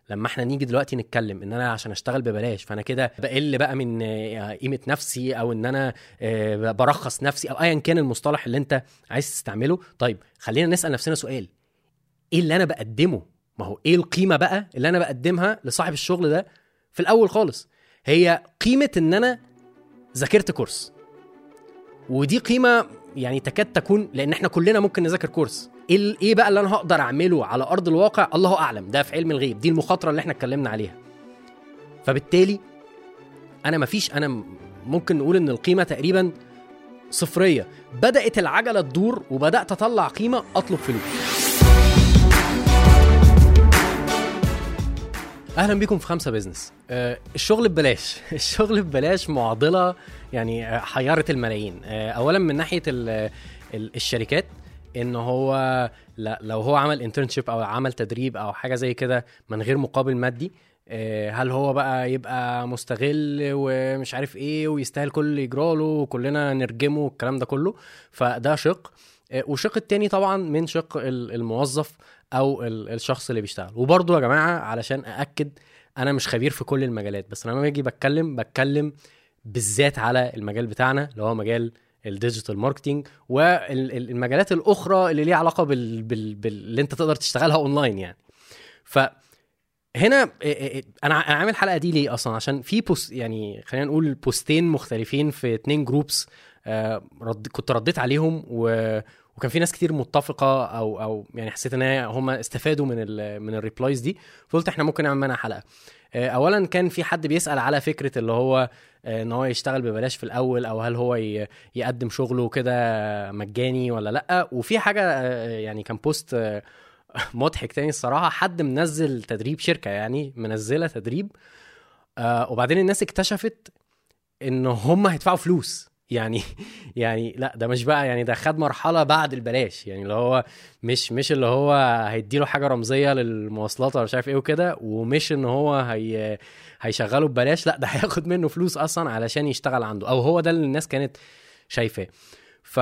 لما احنا نيجي دلوقتي نتكلم ان انا عشان اشتغل ببلاش فانا كده بقل بقى من آه، قيمه نفسي او ان انا آه، برخص نفسي او ايا كان المصطلح اللي انت عايز تستعمله طيب خلينا نسال نفسنا سؤال ايه اللي انا بقدمه ما هو ايه القيمه بقى اللي انا بقدمها لصاحب الشغل ده في الاول خالص هي قيمه ان انا ذاكرت كورس ودي قيمه يعني تكاد تكون لان احنا كلنا ممكن نذاكر كورس ايه ال- ايه بقى اللي انا هقدر اعمله على ارض الواقع الله اعلم ده في علم الغيب دي المخاطره اللي احنا اتكلمنا عليها فبالتالي انا مفيش انا م- ممكن نقول ان القيمه تقريبا صفريه بدات العجله تدور وبدات اطلع قيمه اطلب فلوس اهلا بيكم في خمسة بيزنس آه الشغل ببلاش الشغل ببلاش معضله يعني آه، حيرت الملايين آه اولا من ناحيه ال ال الشركات ان هو لا لو هو عمل انترنشيب او عمل تدريب او حاجه زي كده من غير مقابل مادي آه، هل هو بقى يبقى مستغل ومش عارف ايه ويستاهل كل اللي يجراله وكلنا نرجمه والكلام ده كله فده شق آه، وشق التاني طبعا من شق ال- الموظف او ال- الشخص اللي بيشتغل وبرضه يا جماعه علشان ااكد انا مش خبير في كل المجالات بس لما باجي بتكلم بتكلم بالذات على المجال بتاعنا اللي هو مجال الديجيتال ماركتينج والمجالات الاخرى اللي ليها علاقه بال... بال... بال... اللي انت تقدر تشتغلها اونلاين يعني ف هنا إيه إيه إيه، انا ع- أنا عامل الحلقه دي ليه اصلا عشان في بوست يعني خلينا نقول بوستين مختلفين في اتنين جروبس آه رد كنت رديت عليهم و... وكان في ناس كتير متفقه او او يعني حسيت ان هي هم استفادوا من ال من الريبلايز دي فقلت احنا ممكن نعمل منها حلقه آه، اولا كان في حد بيسال على فكره اللي هو آه، ان هو يشتغل ببلاش في الاول او هل هو ي- يقدم شغله كده مجاني ولا لا وفي حاجه آه، يعني كان بوست آه، مضحك تاني الصراحه حد منزل تدريب شركه يعني منزله تدريب آه وبعدين الناس اكتشفت ان هم هيدفعوا فلوس يعني يعني لا ده مش بقى يعني ده خد مرحله بعد البلاش يعني اللي هو مش مش اللي هو هيديله حاجه رمزيه للمواصلات ولا مش عارف ايه وكده ومش ان هو هي هيشغله ببلاش لا ده هياخد منه فلوس اصلا علشان يشتغل عنده او هو ده اللي الناس كانت شايفاه ف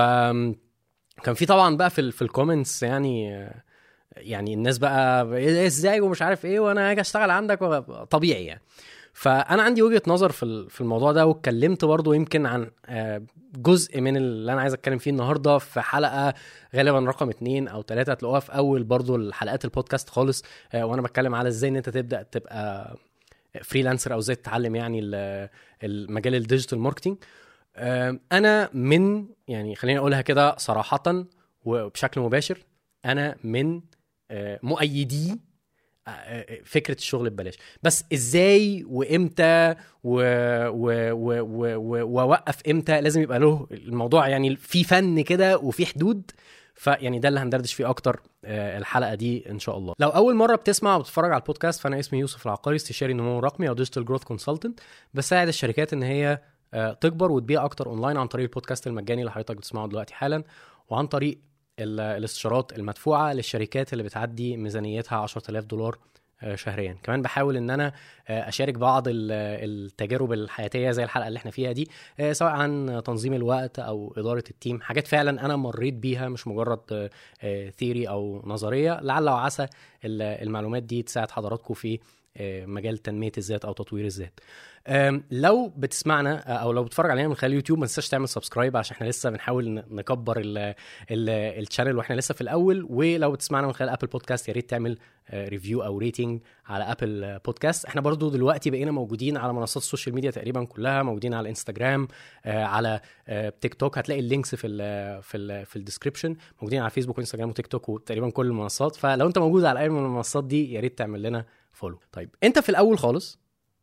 كان في طبعا بقى في ال في الكومنتس يعني يعني الناس بقى إيه ازاي ومش عارف ايه وانا هاجي اشتغل عندك و- طبيعي يعني فانا عندي وجهه نظر في ال- في الموضوع ده واتكلمت برضو يمكن عن آه، جزء من اللي انا عايز اتكلم فيه النهارده في حلقه غالبا رقم اتنين او تلاته هتلاقوها في اول برضو الحلقات البودكاست خالص آه، وانا بتكلم على ازاي ان انت تبدا تبقى فريلانسر او ازاي تتعلم يعني ال- المجال الديجيتال ماركتنج آه، انا من يعني خليني اقولها كده صراحه وبشكل مباشر انا من آه، مؤيدي آه، آه، فكره الشغل ببلاش بس ازاي وامتى و... و... و... و... و... واوقف امتى لازم يبقى له الموضوع يعني في فن كده وفي حدود فيعني ده اللي هندردش فيه اكتر آه، الحلقه دي ان شاء الله لو اول مره بتسمع وبتتفرج على البودكاست فانا اسمي يوسف العقاري استشاري نمو رقمي او ديجيتال جروث كونسلتنت بساعد الشركات ان هي آه، تكبر وتبيع اكتر اونلاين عن طريق البودكاست المجاني اللي حضرتك بتسمعه دلوقتي حالا وعن طريق ال- الاستشارات المدفوعه للشركات اللي بتعدي ميزانيتها 10000 دولار آه، شهريا كمان بحاول ان انا آه، اشارك بعض ال- التجارب الحياتيه زي الحلقه اللي احنا فيها دي آه، سواء عن تنظيم الوقت او اداره التيم حاجات فعلا انا مريت بيها مش مجرد ثيري او نظريه لعل وعسى ال- المعلومات دي تساعد حضراتكم في آه، مجال تنميه الذات او تطوير الذات أم، لو بتسمعنا آه، او لو بتتفرج علينا من خلال يوتيوب ما تنساش تعمل سبسكرايب عشان احنا لسه بنحاول ن- نكبر ال ال الشانل واحنا لسه في الاول ولو بتسمعنا من خلال ابل بودكاست يا ريت تعمل ريفيو او ريتنج على ابل بودكاست احنا برضو دلوقتي بقينا موجودين على منصات السوشيال ميديا تقريبا كلها موجودين على انستجرام آه، على آه، تيك توك هتلاقي اللينكس في ال في ال في الديسكربشن موجودين على فيسبوك وانستجرام وتيك توك وتقريبا كل المنصات فلو انت موجود على اي من المنصات دي يا ريت تعمل لنا فولو طيب انت في الاول خالص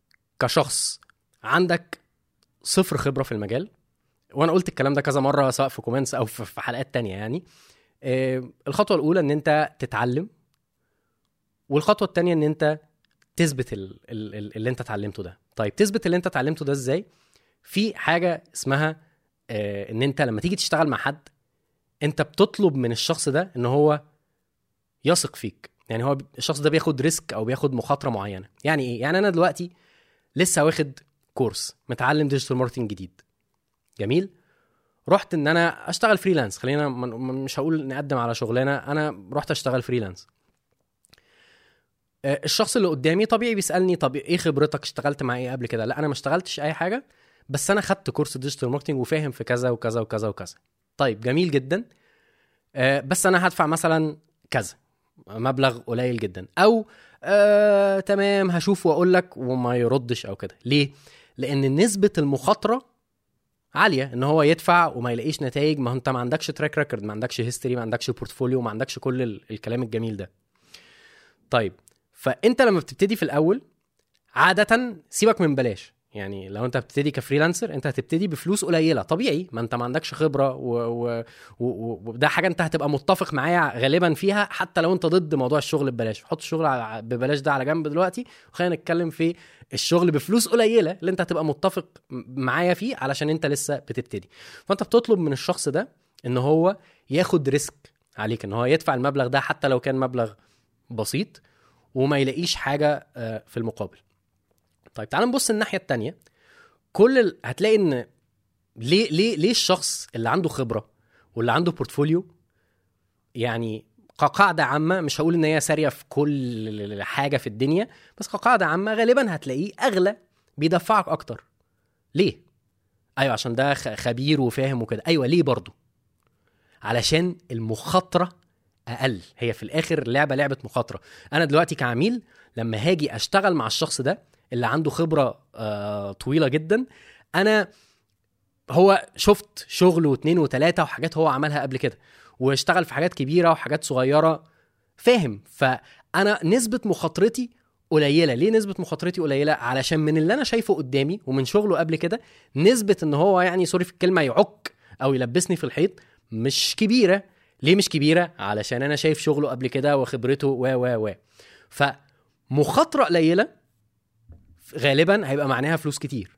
كشخص عندك صفر خبره في المجال وانا قلت الكلام ده كذا مره سواء في كومنتس او في في حلقات تانية يعني آه، الخطوه الاولى ان انت تتعلم والخطوه التانية ان انت تثبت ال- ال- ال- اللي انت اتعلمته ده طيب تثبت اللي انت اتعلمته ده ازاي في حاجه اسمها آه، ان انت لما تيجي تشتغل مع حد انت بتطلب من الشخص ده ان هو يثق فيك يعني هو الشخص ده بياخد ريسك او بياخد مخاطره معينه يعني ايه يعني انا دلوقتي لسه واخد كورس متعلم ديجيتال ماركتنج جديد جميل رحت ان انا اشتغل فريلانس خلينا م- م- مش هقول نقدم على شغلانه انا رحت اشتغل فريلانس آه، الشخص اللي قدامي طبيعي بيسالني طب ايه خبرتك اشتغلت مع ايه قبل كده لا انا ما اشتغلتش اي حاجه بس انا خدت كورس ديجيتال ماركتنج وفاهم في كذا وكذا وكذا وكذا طيب جميل جدا آه، بس انا هدفع مثلا كذا مبلغ قليل جدا او آه تمام هشوف واقول لك وما يردش او كده ليه لان نسبه المخاطره عاليه ان هو يدفع وما يلاقيش نتائج ما هو انت ما عندكش تراك ريكورد ما عندكش هيستوري ما عندكش بورتفوليو ما عندكش كل ال- الكلام الجميل ده طيب فانت لما بتبتدي في الاول عاده سيبك من بلاش يعني لو انت بتبتدي كفريلانسر انت هتبتدي بفلوس قليله طبيعي ما انت ما عندكش خبره و- و- و- و- وده حاجه انت هتبقى متفق معايا غالبا فيها حتى لو انت ضد موضوع الشغل ببلاش حط الشغل على- ببلاش ده على جنب دلوقتي وخلينا نتكلم في الشغل بفلوس قليله اللي انت هتبقى متفق معايا فيه علشان انت لسه بتبتدي فانت بتطلب من الشخص ده ان هو ياخد ريسك عليك ان هو يدفع المبلغ ده حتى لو كان مبلغ بسيط وما يلاقيش حاجه آه، في المقابل طيب تعال نبص الناحيه التانية كل ال... هتلاقي ان ليه ليه ليه الشخص اللي عنده خبره واللي عنده بورتفوليو يعني كقاعده عامه مش هقول ان هي ساريه في كل حاجه في الدنيا بس كقاعده عامه غالبا هتلاقيه اغلى بيدفعك اكتر ليه ايوه عشان ده خ- خبير وفاهم وكده ايوه ليه برضه علشان المخاطره اقل هي في الاخر لعبه لعبه مخاطره انا دلوقتي كعميل لما هاجي اشتغل مع الشخص ده اللي عنده خبره آه طويله جدا انا هو شفت شغل واتنين وتلاته وحاجات هو عملها قبل كده واشتغل في حاجات كبيره وحاجات صغيره فاهم فانا نسبه مخاطرتي قليله ليه نسبه مخاطرتي قليله علشان من اللي انا شايفه قدامي ومن شغله قبل كده نسبه ان هو يعني سوري في الكلمه يعك او يلبسني في الحيط مش كبيره ليه مش كبيره علشان انا شايف شغله قبل كده وخبرته و و و فمخاطره قليله غالبا هيبقى معناها فلوس كتير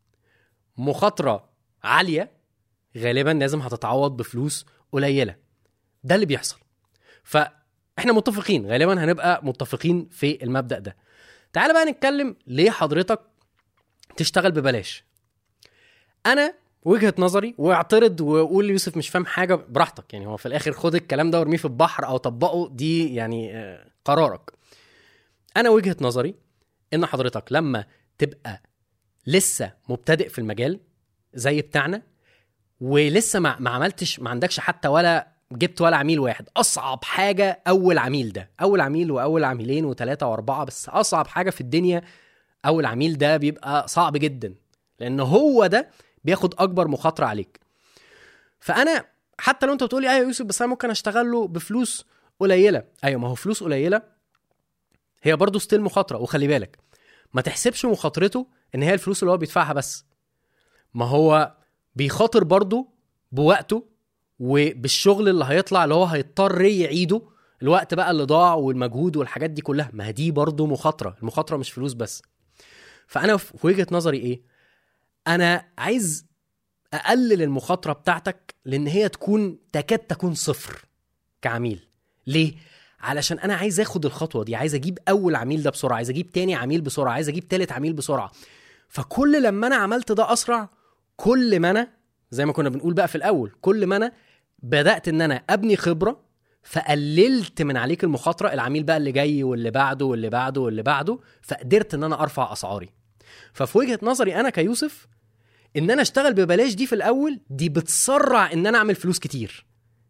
مخاطره عاليه غالبا لازم هتتعوض بفلوس قليله ده اللي بيحصل فاحنا متفقين غالبا هنبقى متفقين في المبدا ده تعال بقى نتكلم ليه حضرتك تشتغل ببلاش انا وجهه نظري واعترض وقول لي يوسف مش فاهم حاجه براحتك يعني هو في الاخر خد الكلام ده وارميه في البحر او طبقه دي يعني آه، قرارك انا وجهه نظري ان حضرتك لما تبقى لسه مبتدئ في المجال زي بتاعنا ولسه ما, ما عملتش ما عندكش حتى ولا جبت ولا عميل واحد اصعب حاجه اول عميل ده اول عميل واول عميلين وثلاثه واربعه بس اصعب حاجه في الدنيا اول عميل ده بيبقى صعب جدا لان هو ده بياخد اكبر مخاطره عليك فانا حتى لو انت بتقولي ايوه يا يوسف بس انا ممكن اشتغل له بفلوس قليله ايوه ما هو فلوس قليله هي برضه ستيل مخاطره وخلي بالك ما تحسبش مخاطرته ان هي الفلوس اللي هو بيدفعها بس ما هو بيخاطر برضه بوقته وبالشغل اللي هيطلع اللي هو هيضطر يعيده الوقت بقى اللي ضاع والمجهود والحاجات دي كلها ما هي دي برضه مخاطره المخاطره مش فلوس بس فانا في وجهه نظري ايه انا عايز اقلل المخاطره بتاعتك لان هي تكون تكاد تكون صفر كعميل ليه علشان انا عايز اخد الخطوه دي عايز اجيب اول عميل ده بسرعه عايز اجيب تاني عميل بسرعه عايز اجيب تالت عميل بسرعه فكل لما انا عملت ده اسرع كل ما انا زي ما كنا بنقول بقى في الاول كل ما انا بدات ان انا ابني خبره فقللت من عليك المخاطره العميل بقى اللي جاي واللي بعده واللي بعده واللي بعده فقدرت ان انا ارفع اسعاري ففي وجهه نظري انا كيوسف ان انا اشتغل ببلاش دي في الاول دي بتسرع ان انا اعمل فلوس كتير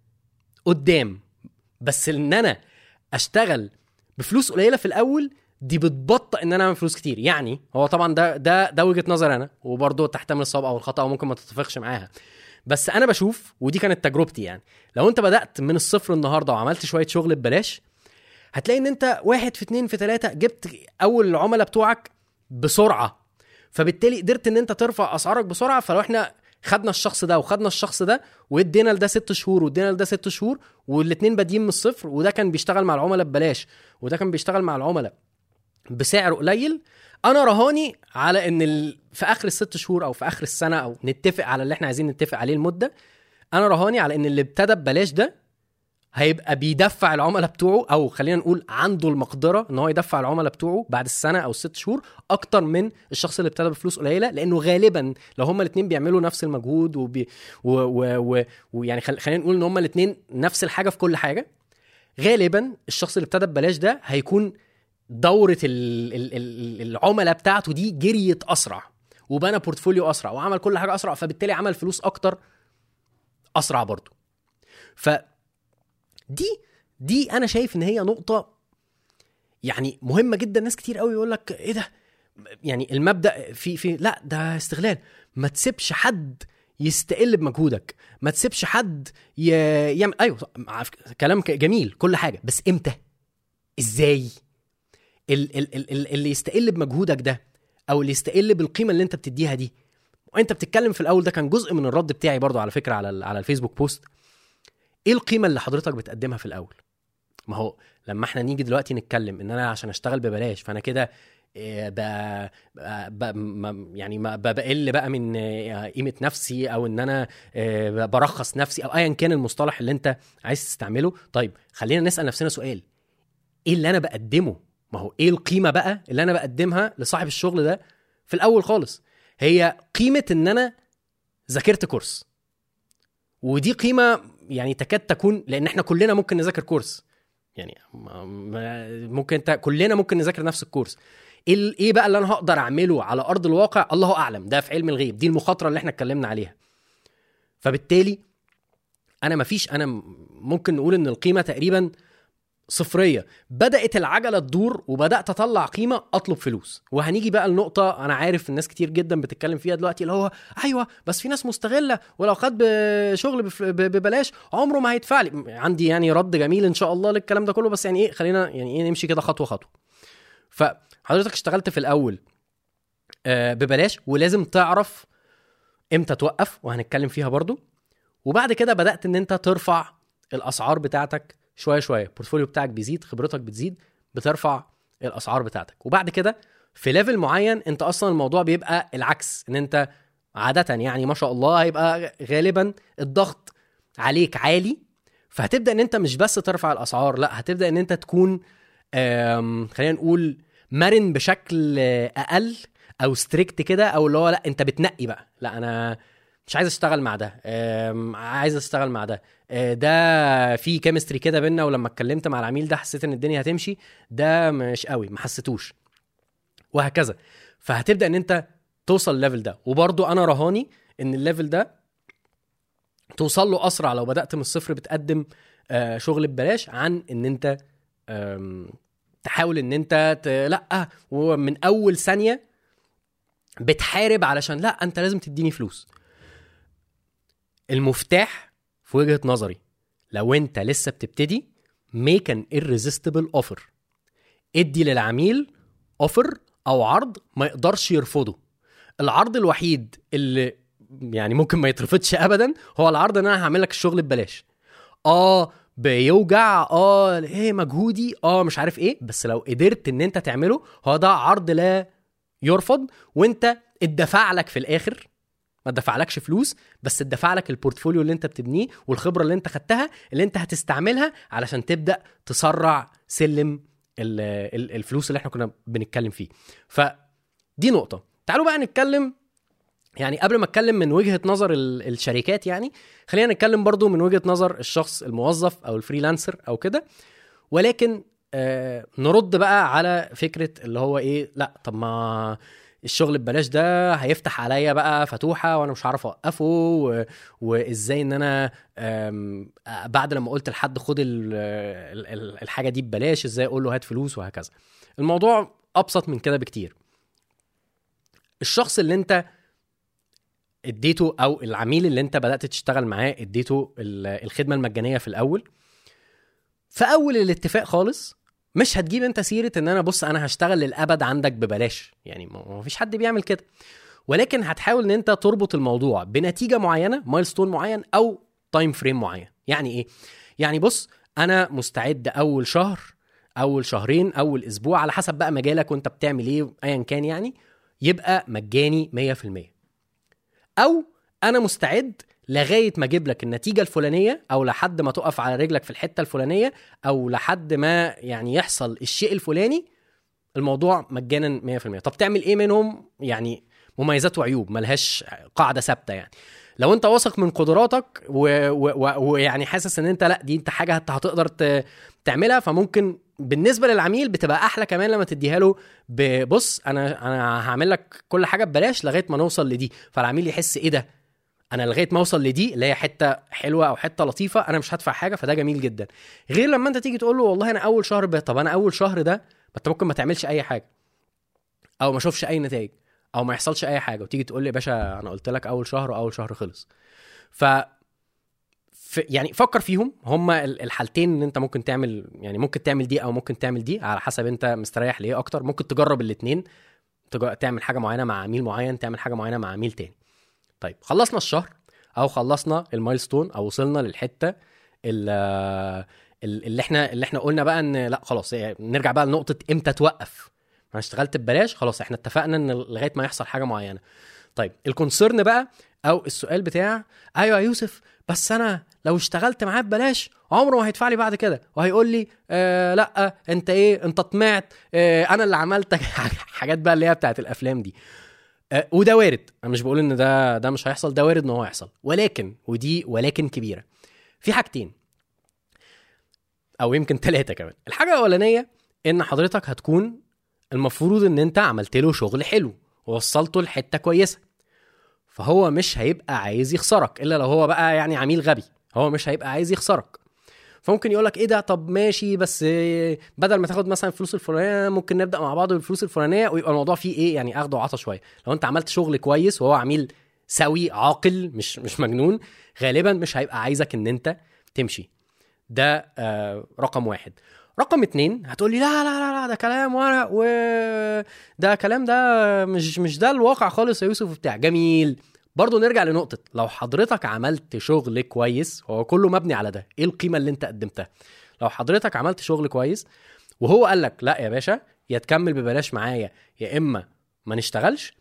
قدام بس ان انا اشتغل بفلوس قليله في الاول دي بتبطئ ان انا اعمل فلوس كتير يعني هو طبعا ده ده ده وجهه نظر انا وبرضه تحتمل الصواب او الخطا وممكن ما تتفقش معاها بس انا بشوف ودي كانت تجربتي يعني لو انت بدات من الصفر النهارده وعملت شويه شغل ببلاش هتلاقي ان انت واحد في اتنين في تلاته جبت اول العملاء بتوعك بسرعه فبالتالي قدرت ان انت ترفع اسعارك بسرعه فلو احنا خدنا الشخص ده وخدنا الشخص ده وادينا لده ست شهور وادينا لده ست شهور والاتنين بادئين من الصفر وده كان بيشتغل مع العملاء ببلاش وده كان بيشتغل مع العملاء بسعر قليل انا رهاني على ان ال... في اخر الست شهور او في اخر السنه او نتفق على اللي احنا عايزين نتفق عليه المده انا رهاني على ان اللي ابتدى ببلاش ده هيبقى بيدفع العملاء بتوعه او خلينا نقول عنده المقدره ان هو يدفع العملاء بتوعه بعد السنه او الست شهور اكتر من الشخص اللي ابتدى بفلوس قليله لانه غالبا لو هما الاثنين بيعملوا نفس المجهود وبي و و و ويعني خل... خلينا نقول ان هما الاثنين نفس الحاجه في كل حاجه غالبا الشخص اللي ابتدى ببلاش ده هيكون دوره ال- ال- ال- العملاء بتاعته دي جريت اسرع وبنى بورتفوليو اسرع وعمل كل حاجه اسرع فبالتالي عمل فلوس اكتر اسرع برضه ف دي دي انا شايف ان هي نقطه يعني مهمه جدا ناس كتير قوي يقول لك ايه ده يعني المبدا في في لا ده استغلال ما تسيبش حد يستقل بمجهودك ما تسيبش حد ي... يعمل ايوه عارف- كلام ك- جميل كل حاجه بس امتى ازاي ال... ال... ال... ال- اللي يستقل بمجهودك ده او اللي يستقل بالقيمه اللي انت بتديها دي وانت بتتكلم في الاول ده كان جزء من الرد بتاعي برضو على فكره على ال... على الفيسبوك بوست ايه القيمه اللي حضرتك بتقدمها في الاول ما هو لما احنا نيجي دلوقتي نتكلم ان انا عشان اشتغل ببلاش فانا كده إيه، ب... ب... ب... يعني ما ب- بقل بقى من آه، قيمه نفسي او ان انا آه، برخص نفسي او ايا كان المصطلح اللي انت عايز تستعمله طيب خلينا نسال نفسنا سؤال ايه اللي انا بقدمه ما هو ايه القيمه بقى اللي انا بقدمها لصاحب الشغل ده في الاول خالص هي قيمه ان انا ذاكرت كورس ودي قيمه يعني تكاد تكون لان احنا كلنا ممكن نذاكر كورس يعني ما- ما- ممكن انت كلنا ممكن نذاكر نفس الكورس ايه ال- ايه بقى اللي انا هقدر اعمله على ارض الواقع الله اعلم ده في علم الغيب دي المخاطره اللي احنا اتكلمنا عليها فبالتالي انا مفيش انا م- ممكن نقول ان القيمه تقريبا صفريه بدات العجله تدور وبدات اطلع قيمه اطلب فلوس وهنيجي بقى النقطه انا عارف الناس كتير جدا بتتكلم فيها دلوقتي اللي هو ايوه بس في ناس مستغله ولو خد ب- شغل بف- ب- ببلاش عمره ما هيدفع لي عندي يعني رد جميل ان شاء الله للكلام ده كله بس يعني ايه خلينا يعني ايه نمشي كده خطوه خطوه فحضرتك اشتغلت في الاول آه، ببلاش ولازم تعرف امتى توقف وهنتكلم فيها برضو وبعد كده بدات ان انت ترفع الاسعار بتاعتك شويه شويه البورتفوليو بتاعك بيزيد خبرتك بتزيد بترفع الاسعار بتاعتك وبعد كده في ليفل معين انت اصلا الموضوع بيبقى العكس ان انت عاده يعني ما شاء الله هيبقى غالبا الضغط عليك عالي فهتبدا ان انت مش بس ترفع الاسعار لا هتبدا ان انت تكون آم، خلينا نقول مرن بشكل آه، اقل او ستريكت كده او اللي هو لا انت بتنقي بقى لا انا مش عايز اشتغل مع ده آم، عايز اشتغل مع ده آه، ده في كيمستري كده بينا ولما اتكلمت مع العميل ده حسيت ان الدنيا هتمشي ده مش قوي ما حسيتوش وهكذا فهتبدا ان انت توصل الليفل ده وبرضو انا رهاني ان الليفل ده توصل له اسرع لو بدات من الصفر بتقدم آه، شغل ببلاش عن ان انت آم، تحاول ان انت ت... لا ومن اول ثانيه بتحارب علشان لا انت لازم تديني فلوس المفتاح في وجهه نظري لو انت لسه بتبتدي make an irresistible offer ادي للعميل اوفر او عرض ما يقدرش يرفضه العرض الوحيد اللي يعني ممكن ما يترفضش ابدا هو العرض ان انا هعمل لك الشغل ببلاش اه بيوجع اه ايه مجهودي اه مش عارف ايه بس لو قدرت ان انت تعمله هو ده عرض لا يرفض وانت اتدفع لك في الاخر ما اتدفعلكش فلوس بس اتدفع لك البورتفوليو اللي انت بتبنيه والخبره اللي انت خدتها اللي انت هتستعملها علشان تبدا تسرع سلم ال- ال- الفلوس اللي احنا كنا بنتكلم فيه فدي نقطه تعالوا بقى نتكلم يعني قبل ما اتكلم من وجهه نظر ال- الشركات يعني خلينا نتكلم برضو من وجهه نظر الشخص الموظف او الفريلانسر او كده ولكن آه نرد بقى على فكره اللي هو ايه لا طب ما الشغل ببلاش ده هيفتح عليا بقى فتوحه وانا مش هعرف اوقفه و... وازاي ان انا آم، آه، بعد لما قلت لحد خد ال... ال- ال- الحاجه دي ببلاش ازاي اقول له هات فلوس وهكذا الموضوع ابسط من كده بكتير الشخص اللي انت اديته او العميل اللي انت بدات تشتغل معاه اديته ال- الخدمه المجانيه في الاول في اول الاتفاق خالص مش هتجيب انت سيره ان انا بص انا هشتغل للابد عندك ببلاش يعني ما ما فيش حد بيعمل كده ولكن هتحاول ان انت تربط الموضوع بنتيجه معينه مايلستون معين او تايم فريم معين يعني ايه يعني بص انا مستعد اول شهر اول شهرين اول اسبوع على حسب بقى مجالك وانت بتعمل ايه ايا كان يعني يبقى مجاني 100% او انا مستعد لغايه ما اجيب لك النتيجه الفلانيه او لحد ما تقف على رجلك في الحته الفلانيه او لحد ما يعني يحصل الشيء الفلاني الموضوع مجانا 100% طب تعمل ايه منهم يعني مميزات وعيوب ملهاش قاعده ثابته يعني لو انت واثق من قدراتك و- و- و- ويعني حاسس ان انت لا دي انت حاجه انت هتقدر ت- تعملها فممكن بالنسبه للعميل بتبقى احلى كمان لما تديها له ببص انا انا هعمل لك كل حاجه ببلاش لغايه ما نوصل لدي فالعميل يحس ايه ده انا لغايه ما اوصل لدي اللي هي حته حلوه او حته لطيفه انا مش هدفع حاجه فده جميل جدا غير لما انت تيجي تقول له والله انا اول شهر ب... طب انا اول شهر ده ما انت ممكن ما تعملش اي حاجه او ما اشوفش اي نتائج او ما يحصلش اي حاجه وتيجي تقول لي يا باشا انا قلت لك اول شهر واول شهر خلص ف ف... يعني فكر فيهم هما ال- الحالتين ان انت ممكن تعمل يعني ممكن تعمل دي او ممكن تعمل دي على حسب انت مستريح ليه اكتر ممكن تجرب الاثنين تج... تعمل حاجه معينه مع عميل معين تعمل حاجه معينه مع عميل تاني طيب خلصنا الشهر او خلصنا المايلستون او وصلنا للحته ال- ال- اللي احنا اللي احنا قلنا بقى ان لا خلاص يعني نرجع بقى لنقطه امتى توقف انا اشتغلت ببلاش خلاص احنا اتفقنا ان لغايه ما يحصل حاجه معينه طيب الكونسيرن بقى او السؤال بتاع ايوه يا يوسف بس انا لو اشتغلت معاه ببلاش عمره ما هيدفع لي بعد كده وهيقول لي آه لا انت ايه انت طمعت آه انا اللي عملت حاجات بقى اللي هي بتاعت الافلام دي آه وده وارد انا مش بقول ان ده ده مش هيحصل ده وارد ان هو يحصل ولكن ودي ولكن كبيره في حاجتين او يمكن ثلاثه كمان الحاجه الاولانيه ان حضرتك هتكون المفروض ان انت عملت له شغل حلو ووصلته لحته كويسه فهو مش هيبقى عايز يخسرك الا لو هو بقى يعني عميل غبي هو مش هيبقى عايز يخسرك فممكن يقول لك ايه ده طب ماشي بس بدل ما تاخد مثلا الفلوس الفلانيه ممكن نبدا مع بعض بالفلوس الفلانيه ويبقى الموضوع فيه ايه يعني اخد وعطا شويه لو انت عملت شغل كويس وهو عميل سوي عاقل مش مش مجنون غالبا مش هيبقى عايزك ان انت تمشي ده آه رقم واحد رقم اتنين هتقولي لا لا لا لا ده كلام ورق و ده كلام ده مش مش ده الواقع خالص يا يوسف بتاع جميل برضه نرجع لنقطة لو حضرتك عملت شغل كويس هو كله مبني على ده ايه القيمة اللي انت قدمتها لو حضرتك عملت شغل كويس وهو قال لك لا يا باشا يا تكمل ببلاش معايا يا اما ما نشتغلش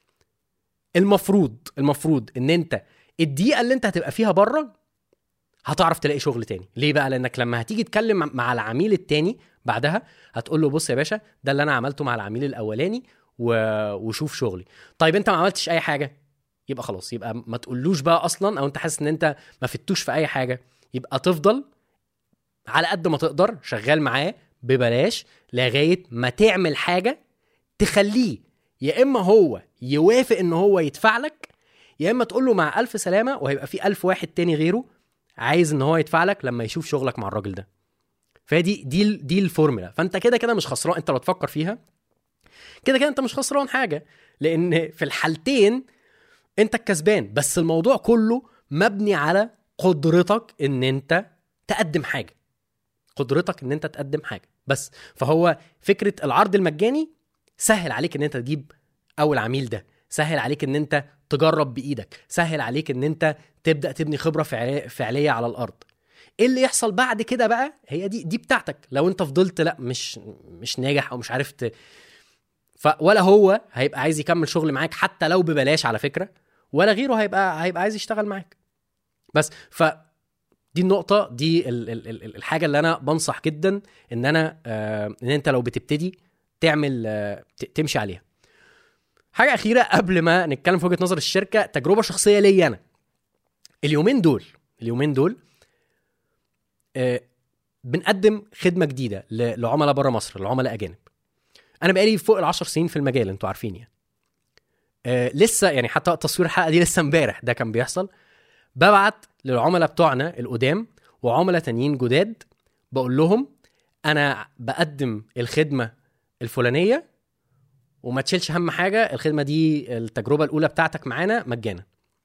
المفروض المفروض ان انت الدقيقة اللي انت هتبقى فيها بره هتعرف تلاقي شغل تاني ليه بقى لانك لما هتيجي تتكلم مع العميل التاني بعدها هتقول له بص يا باشا ده اللي انا عملته مع العميل الاولاني و... وشوف شغلي طيب انت ما عملتش اي حاجه يبقى خلاص يبقى ما تقولوش بقى اصلا او انت حاسس ان انت ما فتوش في اي حاجه يبقى تفضل على قد ما تقدر شغال معاه ببلاش لغايه ما تعمل حاجه تخليه يا اما هو يوافق ان هو يدفع لك يا اما تقول له مع الف سلامه وهيبقى في الف واحد تاني غيره عايز ان هو يدفع لك لما يشوف شغلك مع الراجل ده فدي دي دي الفورمولا فانت كده كده مش خسران انت لو تفكر فيها كده كده انت مش خسران حاجه لان في الحالتين انت الكسبان بس الموضوع كله مبني على قدرتك ان انت تقدم حاجه قدرتك ان انت تقدم حاجه بس فهو فكره العرض المجاني سهل عليك ان انت تجيب اول عميل ده سهل عليك ان انت تجرب بايدك سهل عليك ان انت تبدا تبني خبره فعليه, فعلية على الارض ايه اللي يحصل بعد كده بقى هي دي دي بتاعتك لو انت فضلت لا مش مش ناجح او مش عارف ت... ف ولا هو هيبقى عايز يكمل شغل معاك حتى لو ببلاش على فكره ولا غيره هيبقى هيبقى عايز يشتغل معاك بس ف دي النقطه دي ال ال ال الحاجه اللي انا بنصح جدا ان انا آه ان انت لو بتبتدي تعمل آه تمشي عليها حاجه اخيره قبل ما نتكلم في وجهه نظر الشركه تجربه شخصيه ليا انا اليومين دول اليومين دول آه بنقدم خدمه جديده لعملاء بره مصر لعملاء اجانب انا بقالي فوق العشر سنين في المجال انتوا عارفين يعني آه لسه يعني حتى تصوير الحلقه دي لسه امبارح ده كان بيحصل ببعت للعملاء بتوعنا القدام وعملاء تانيين جداد بقول لهم انا بقدم الخدمه الفلانيه وما تشيلش هم حاجه الخدمه دي التجربه الاولى بتاعتك معانا مجانا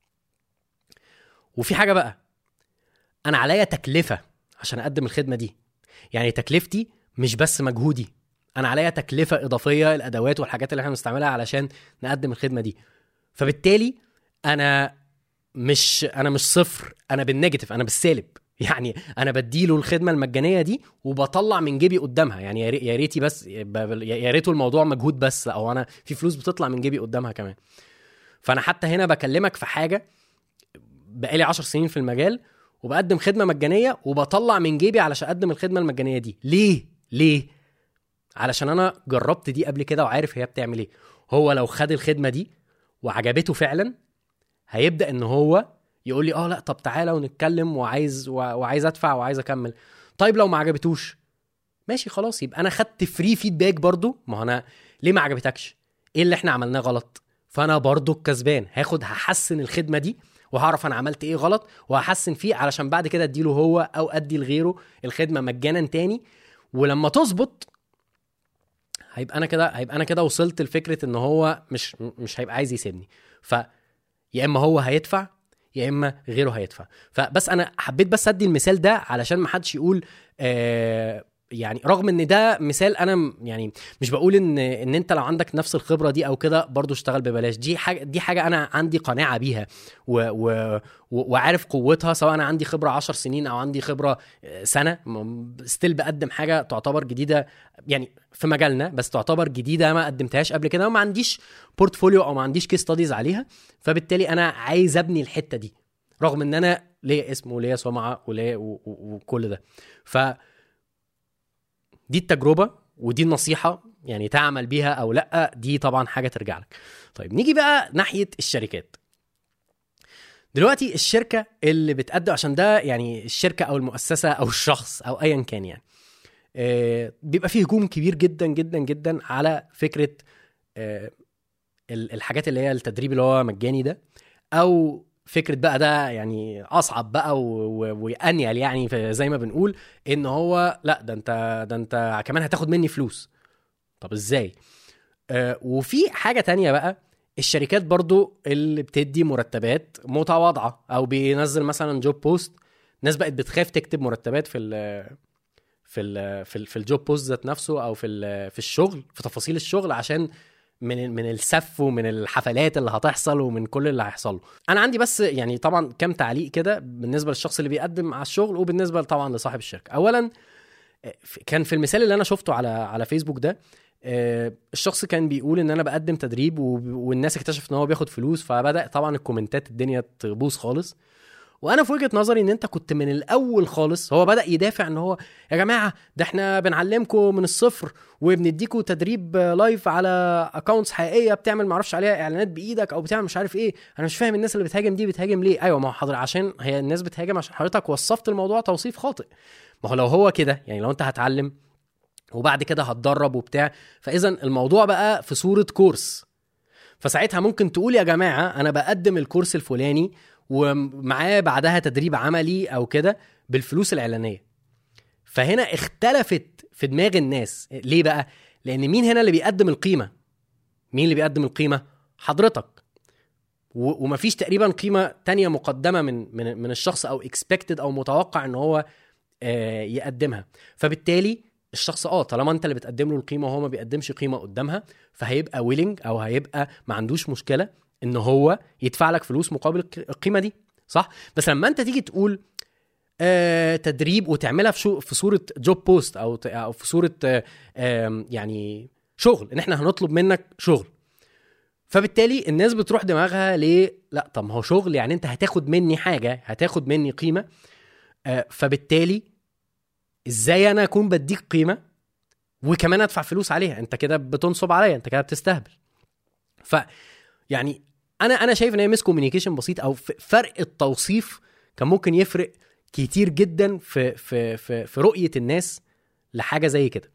وفي حاجه بقى انا عليا تكلفه عشان اقدم الخدمه دي يعني تكلفتي مش بس مجهودي انا عليا تكلفه اضافيه الادوات والحاجات اللي احنا بنستعملها علشان نقدم الخدمه دي فبالتالي انا مش انا مش صفر انا بالنيجاتيف انا بالسالب يعني انا بديله الخدمه المجانيه دي وبطلع من جيبي قدامها يعني يا ريتي بس يا ريته الموضوع مجهود بس او انا في فلوس بتطلع من جيبي قدامها كمان فانا حتى هنا بكلمك في حاجه بقالي 10 سنين في المجال وبقدم خدمه مجانيه وبطلع من جيبي علشان اقدم الخدمه المجانيه دي ليه ليه علشان انا جربت دي قبل كده وعارف هي بتعمل ايه هو لو خد الخدمه دي وعجبته فعلا هيبدا ان هو يقول لي اه لا طب تعالى ونتكلم وعايز وعايز ادفع وعايز اكمل طيب لو ما عجبتوش ماشي خلاص يبقى انا خدت فري فيدباك برضو ما هو انا ليه ما عجبتكش ايه اللي احنا عملناه غلط فانا برضو الكسبان هاخد هحسن الخدمه دي وهعرف انا عملت ايه غلط وهحسن فيه علشان بعد كده اديله هو او ادي لغيره الخدمه مجانا تاني ولما تظبط هيبقى انا كده هيبقى انا كده وصلت لفكره ان هو مش مش هيبقى عايز يسيبني ف يا اما هو هيدفع يا اما غيره هيدفع فبس انا حبيت بس ادي المثال ده علشان ما حدش يقول آه يعني رغم ان ده مثال انا م- يعني مش بقول ان ان انت لو عندك نفس الخبره دي او كده برضو اشتغل ببلاش دي حاجه دي حاجه انا عندي قناعه بيها و و و- وعارف قوتها سواء انا عندي خبره 10 سنين او عندي خبره آه، سنه ستيل بقدم حاجه تعتبر جديده يعني في مجالنا بس تعتبر جديده ما قدمتهاش قبل كده وما عنديش بورتفوليو او ما عنديش كيس ستاديز عليها فبالتالي انا عايز ابني الحته دي رغم ان انا ليا اسم وليا سمعه وليا و- و- وكل ده ف دي التجربه ودي النصيحه يعني تعمل بيها او لا دي طبعا حاجه ترجع لك طيب نيجي بقى ناحيه الشركات دلوقتي الشركه اللي بتقدم عشان ده يعني الشركه او المؤسسه او الشخص او ايا كان يعني آه، بيبقى فيه هجوم كبير جدا جدا جدا على فكره آه، ال- الحاجات اللي هي التدريب اللي هو مجاني ده او فكره بقى ده يعني اصعب بقى و- و- وانيل يعني في- زي ما بنقول ان هو لا ده انت ده انت كمان هتاخد مني فلوس طب ازاي آه وفي حاجه تانية بقى الشركات برضو اللي بتدي مرتبات متواضعه او بينزل مثلا جوب بوست ناس بقت بتخاف تكتب مرتبات في ال في ال في, ال في الجوب بوست ذات نفسه او في ال- في الشغل في تفاصيل الشغل عشان من من السف ومن الحفلات اللي هتحصل ومن كل اللي هيحصل له انا عندي بس يعني طبعا كام تعليق كده بالنسبه للشخص اللي بيقدم على الشغل وبالنسبه طبعا لصاحب الشركه اولا كان في المثال اللي انا شفته على على فيسبوك ده آه، الشخص كان بيقول ان انا بقدم تدريب وب- والناس اكتشفت ان هو بياخد فلوس فبدا طبعا الكومنتات الدنيا تبوظ خالص وانا في وجهه نظري ان انت كنت من الاول خالص هو بدا يدافع ان هو يا جماعه ده احنا بنعلمكم من الصفر وبنديكوا تدريب لايف على اكونتس حقيقيه بتعمل معرفش عليها اعلانات بايدك او بتعمل مش عارف ايه انا مش فاهم الناس اللي بتهاجم دي بتهاجم ليه ايوه ما هو حضر عشان هي الناس بتهاجم عشان حضرتك وصفت الموضوع توصيف خاطئ ما هو لو هو كده يعني لو انت هتعلم وبعد كده هتدرب وبتاع فاذا الموضوع بقى في صوره كورس فساعتها ممكن تقول يا جماعه انا بقدم الكورس الفلاني ومعاه بعدها تدريب عملي او كده بالفلوس الاعلانيه فهنا اختلفت في دماغ الناس ليه بقى لان مين هنا اللي بيقدم القيمه مين اللي بيقدم القيمه حضرتك و- ومفيش تقريبا قيمه تانية مقدمه من من من الشخص او اكسبكتد او متوقع ان هو آه، يقدمها فبالتالي الشخص اه طالما انت اللي بتقدم له القيمه وهو ما بيقدمش قيمه قدامها فهيبقى ويلنج او هيبقى ما عندوش مشكله ان هو يدفع لك فلوس مقابل الق- القيمه دي صح بس لما انت تيجي تقول آه تدريب وتعملها في شو في صوره جوب بوست او ت- او في صوره آه آم، يعني شغل ان احنا هنطلب منك شغل فبالتالي الناس بتروح دماغها ليه لا طب ما هو شغل يعني انت هتاخد مني حاجه هتاخد مني قيمه آه، فبالتالي ازاي انا اكون بديك قيمه وكمان ادفع فلوس عليها انت كده بتنصب عليا انت كده بتستهبل ف يعني انا انا شايف ان هي مس كوميونيكيشن بسيط او ف- فرق التوصيف كان ممكن يفرق كتير جدا في في في, في رؤيه الناس لحاجه زي كده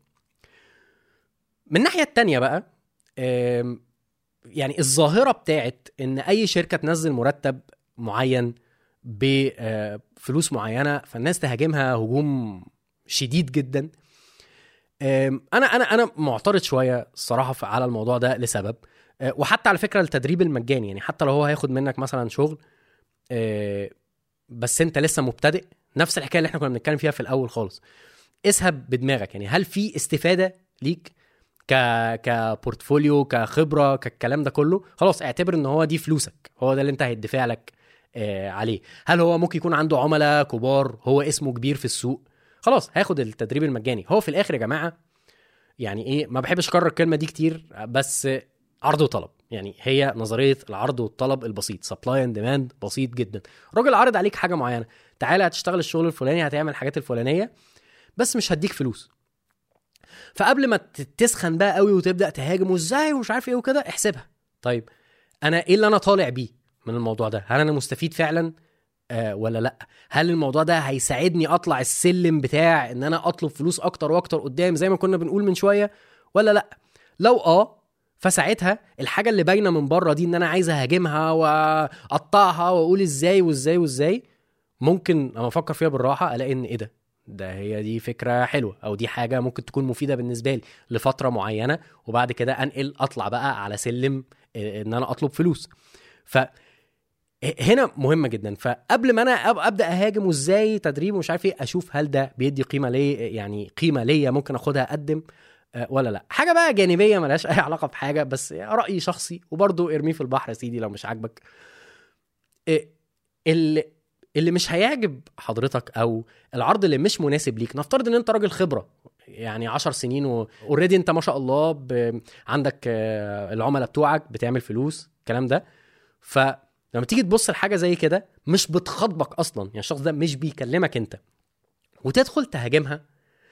من الناحيه التانية بقى آم، يعني الظاهره بتاعت ان اي شركه تنزل مرتب معين بفلوس معينه فالناس تهاجمها هجوم شديد جدا أم، انا انا انا معترض شويه الصراحه في- على الموضوع ده لسبب أه، وحتى على فكره التدريب المجاني يعني حتى لو هو هياخد منك مثلا شغل أه، بس انت لسه مبتدئ نفس الحكايه اللي احنا كنا بنتكلم فيها في الاول خالص اسهب بدماغك يعني هل في استفاده ليك ك كبورتفوليو كخبره كالكلام ده كله خلاص اعتبر ان هو دي فلوسك هو ده اللي انت هيدفع لك آه عليه هل هو ممكن يكون عنده عملاء كبار هو اسمه كبير في السوق خلاص هاخد التدريب المجاني هو في الاخر يا جماعه يعني ايه ما بحبش اكرر الكلمه دي كتير بس عرض وطلب يعني هي نظريه العرض والطلب البسيط سبلاي اند ديماند بسيط جدا الراجل عارض عليك حاجه معينه تعالى هتشتغل الشغل الفلاني هتعمل الحاجات الفلانيه بس مش هديك فلوس فقبل ما ت- تسخن بقى قوي وتبدا تهاجم وازاي ومش عارف ايه وكده احسبها طيب انا ايه اللي انا طالع بيه من الموضوع ده هل انا مستفيد فعلا آه ولا لا هل الموضوع ده هيساعدني اطلع السلم بتاع ان انا اطلب فلوس اكتر واكتر قدام زي ما كنا بنقول من شويه ولا لا لو اه فساعتها الحاجه اللي باينه من بره دي ان انا عايز اهاجمها واقطعها واقول ازاي وازاي وازاي ممكن اما افكر فيها بالراحه الاقي ان ايه ده ده هي دي فكره حلوه او دي حاجه ممكن تكون مفيده بالنسبه لي لفتره معينه وبعد كده انقل اطلع بقى على سلم آه، ان انا اطلب فلوس ف هنا مهمه جدا فقبل ما انا أب- ابدا اهاجم وازاي تدريب ومش عارف ايه اشوف هل ده بيدي قيمه لي يعني قيمه ليا ممكن اخدها اقدم آه، ولا لا حاجه بقى جانبيه ملهاش اي علاقه بحاجه بس رايي شخصي وبرضه ارميه في البحر يا سيدي لو مش عاجبك إيه، اللي اللي مش هيعجب حضرتك او العرض اللي مش مناسب ليك نفترض ان انت راجل خبره يعني 10 سنين واوريدي انت ما شاء الله ب... عندك آه، العملاء بتوعك بتعمل فلوس الكلام ده فلما تيجي تبص لحاجه زي كده مش بتخاطبك اصلا يعني الشخص ده مش بيكلمك انت وتدخل تهاجمها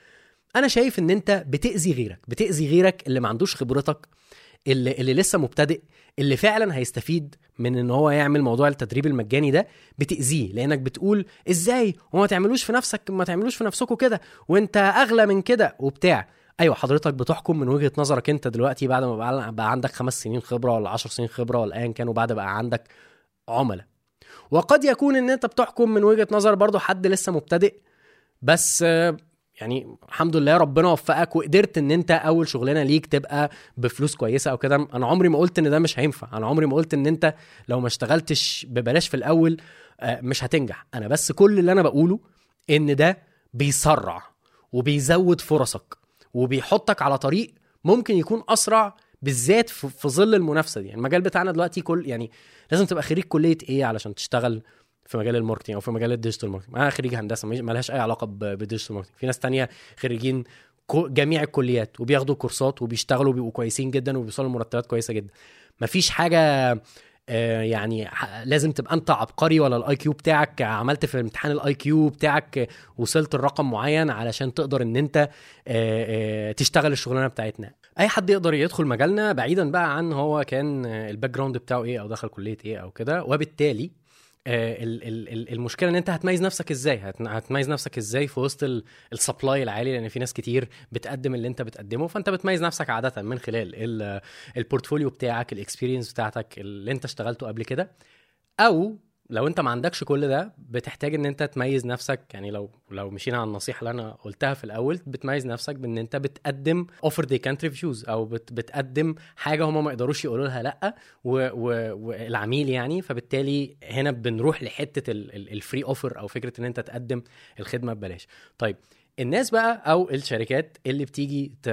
انا شايف ان انت بتاذي غيرك بتاذي غيرك اللي ما عندوش خبرتك اللي, اللي لسه مبتدئ اللي فعلا هيستفيد من ان هو يعمل موضوع التدريب المجاني ده بتاذيه لانك بتقول ازاي وما تعملوش في نفسك ما تعملوش في نفسكم كده وانت اغلى من كده وبتاع ايوه حضرتك بتحكم من وجهه نظرك انت دلوقتي بعد ما بقى, بقى عندك خمس سنين خبره ولا عشر سنين خبره ولا ايا كان وبعد بقى عندك عملاء وقد يكون ان انت بتحكم من وجهه نظر برضو حد لسه مبتدئ بس آه، يعني الحمد لله ربنا وفقك وقدرت ان انت اول شغلانه ليك تبقى بفلوس كويسه او كده انا عمري ما قلت ان ده مش هينفع انا عمري ما قلت ان انت لو ما اشتغلتش ببلاش في الاول آه، مش هتنجح انا بس كل اللي انا بقوله ان ده بيسرع وبيزود فرصك وبيحطك على طريق ممكن يكون اسرع بالذات في في ظل المنافسه دي يعني المجال بتاعنا دلوقتي كل يعني لازم تبقى خريج كليه ايه علشان تشتغل في مجال الماركتنج او في مجال الديجيتال ماركتنج انا خريج هندسه مش- ملهاش اي علاقه ب- بالديجيتال ماركتنج في ناس تانية خريجين كو- جميع الكليات وبياخدوا كورسات وبيشتغلوا بيبقوا كويسين جدا وبيوصلوا لمرتبات كويسه جدا مفيش حاجه آه، يعني ح- لازم تبقى انت عبقري ولا الاي كيو بتاعك عملت في امتحان الاي كيو بتاعك آه، وصلت لرقم معين علشان تقدر ان انت آه، آه، تشتغل الشغلانه بتاعتنا اي حد يقدر يدخل مجالنا بعيدا بقى عن هو كان آه، الباك جراوند بتاعه ايه او دخل كليه ايه او كده وبالتالي آه، ال- ال- ال- المشكله ان انت هتميز نفسك ازاي هت- هتميز نفسك ازاي في وسط السبلاي العالي لان في ناس كتير بتقدم اللي انت بتقدمه فانت بتميز نفسك عاده من خلال ال- البورتفوليو بتاعك الاكسبيرينس بتاعتك اللي انت اشتغلته قبل كده او لو انت ما عندكش كل ده بتحتاج ان انت تميز نفسك يعني لو لو مشينا على النصيحه اللي انا قلتها في الاول بتميز نفسك بان انت بتقدم اوفر دي كانت ريفيوز او بت بتقدم حاجه هم ما يقدروش يقولوا لها لا و- و- والعميل يعني فبالتالي هنا بنروح لحته الفري اوفر او فكره ان انت تقدم الخدمه ببلاش طيب الناس بقى او الشركات اللي بتيجي ت...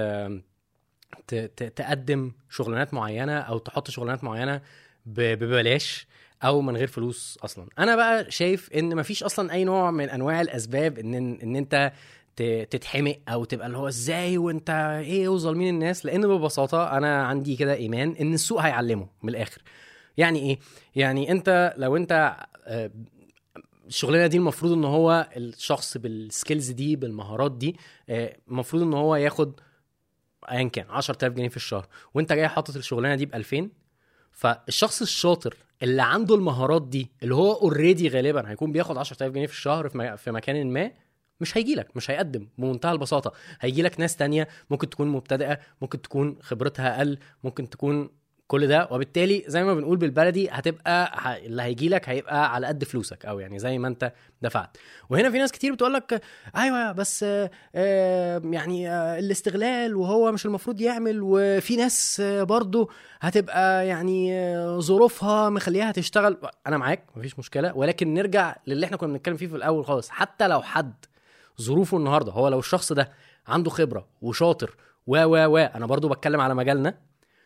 ت... ت... تقدم شغلانات معينه او تحط شغلانات معينه ب... ببلاش او من غير فلوس اصلا انا بقى شايف ان مفيش اصلا اي نوع من انواع الاسباب ان ان انت ت- تتحمق او تبقى اللي هو ازاي وانت ايه وظالمين الناس لان ببساطه انا عندي كده ايمان ان السوق هيعلمه من الاخر يعني ايه يعني انت لو انت آه، الشغلانه دي المفروض ان هو الشخص بالسكيلز دي بالمهارات دي آه، المفروض ان هو ياخد ايا كان 10000 جنيه في الشهر وانت جاي حاطط الشغلانه دي ب 2000 فالشخص الشاطر اللي عنده المهارات دي اللي هو اوريدي غالبا هيكون بياخد 10000 جنيه في الشهر في م- في مكان ما مش هيجي لك مش هيقدم بمنتهى البساطه هيجي لك ناس تانية ممكن تكون مبتدئه ممكن تكون خبرتها اقل ممكن تكون كل ده وبالتالي زي ما بنقول بالبلدي هتبقى ه- اللي هيجي لك هيبقى على قد فلوسك او يعني زي ما انت دفعت وهنا في ناس كتير بتقول لك ايوه بس آه، آه، يعني آه، الاستغلال وهو مش المفروض يعمل وفي ناس آه، برضو هتبقى يعني آه، ظروفها مخليها تشتغل انا معاك مفيش مشكله ولكن نرجع للي احنا كنا بنتكلم فيه في الاول خالص حتى لو حد ظروفه النهارده هو لو الشخص ده عنده خبره وشاطر و و و انا برضو بتكلم على مجالنا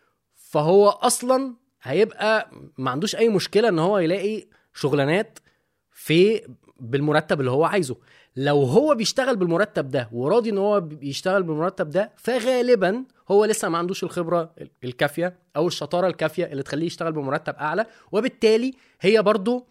فهو اصلا هيبقى ما عندوش اي مشكله ان هو يلاقي شغلانات في بالمرتب اللي هو عايزه لو هو بيشتغل بالمرتب ده وراضي ان هو بيشتغل بالمرتب ده فغالبا هو لسه ما عندوش الخبره الكافيه او الشطاره الكافيه اللي تخليه يشتغل بمرتب اعلى وبالتالي هي برضو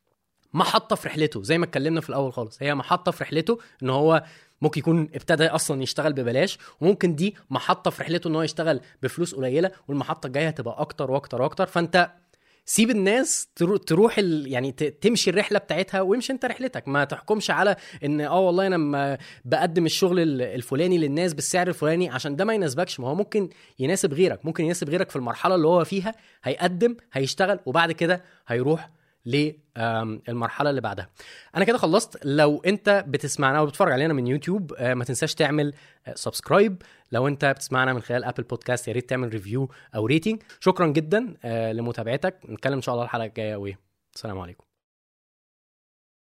محطه في رحلته زي ما اتكلمنا في الاول خالص هي محطه في رحلته ان هو ممكن يكون ابتدى اصلا يشتغل ببلاش وممكن دي محطه في رحلته ان هو يشتغل بفلوس قليله والمحطه الجايه هتبقى اكتر واكتر واكتر فانت سيب الناس ترو- تروح ال... يعني ت- تمشي الرحله بتاعتها وامشي انت رحلتك ما تحكمش على ان اه والله انا ما بقدم الشغل ال- الفلاني للناس بالسعر الفلاني عشان ده ما يناسبكش ما هو ممكن يناسب غيرك ممكن يناسب غيرك في المرحله اللي هو فيها هيقدم هيشتغل وبعد كده هيروح للمرحله اللي بعدها انا كده خلصت لو انت بتسمعنا او بتتفرج علينا من يوتيوب آه، ما تنساش تعمل سبسكرايب لو انت بتسمعنا من خلال ابل بودكاست يا ريت تعمل ريفيو او ريتنج شكرا جدا آه، لمتابعتك نتكلم ان شاء الله الحلقه الجايه وايه السلام عليكم